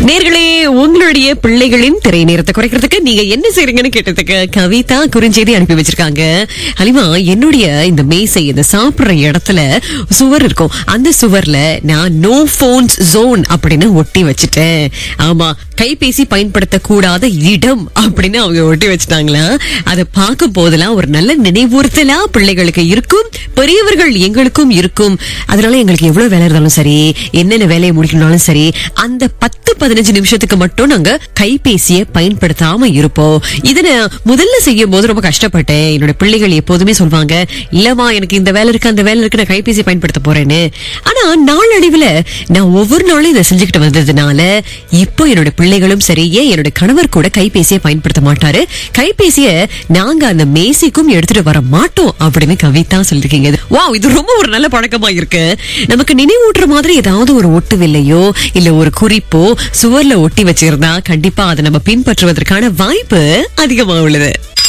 நேர்களே உங்களுடைய பிள்ளைகளின் திரை நேரத்தை குறைக்கிறதுக்கு நீங்க என்ன செய்றீங்கன்னு கேட்டதுக்கு கவிதா குறுஞ்செய்தி அனுப்பி வச்சிருக்காங்க ஹலிமா என்னுடைய இந்த மேசை இந்த சாப்பிடுற இடத்துல சுவர் இருக்கும் அந்த சுவர்ல நான் நோ போன்ஸ் ஜோன் அப்படின்னு ஒட்டி வச்சுட்டேன் ஆமா கைபேசி பயன்படுத்த கூடாத இடம் அப்படின்னு அவங்க ஒட்டி வச்சுட்டாங்களா அதை பார்க்கும் போதெல்லாம் ஒரு நல்ல நினைவூர்த்தலா பிள்ளைகளுக்கு இருக்கும் பெரியவர்கள் எங்களுக்கும் இருக்கும் அதனால எங்களுக்கு எவ்வளவு வேலை இருந்தாலும் சரி என்னென்ன வேலையை முடிக்கணும்னாலும் சரி அந்த பத்து பதினஞ்சு நிமிஷத்துக்கு மட்டும் நாங்க கைபேசியை பயன்படுத்தாம இருப்போம் இத நான் முதல்ல செய்யும் போது ரொம்ப கஷ்டப்பட்டேன் என்னோட பிள்ளைகள் எப்போதுமே சொல்வாங்க இல்லம்மா எனக்கு இந்த வேலை இருக்கு அந்த வேலை இருக்கு நான் கைபேசி பயன்படுத்த போறேன்னு ஆனா நாளடைவுல நான் ஒவ்வொரு நாளும் இதை செஞ்சுக்கிட்டு வந்ததுனால இப்போ என்னோட பிள்ளைகளும் சரி ஏன் என்னோட கணவர் கூட கைபேசியை பயன்படுத்த மாட்டாரு கைபேசிய நாங்க அந்த மேசைக்கும் எடுத்துட்டு வர மாட்டோம் அப்படின்னு கவிதா சொல்லிருக்கீங்க வாவ் இது ரொம்ப ஒரு நல்ல பழக்கமா இருக்கு நமக்கு நினைவூட்டுற மாதிரி ஏதாவது ஒரு ஒட்டுவில்லையோ இல்ல ஒரு குறிப்போ சுவர்ல ஒட்டி வச்சிருந்தா கண்டிப்பா அதை நம்ம பின்பற்றுவதற்கான வாய்ப்பு அதிகமா உள்ளது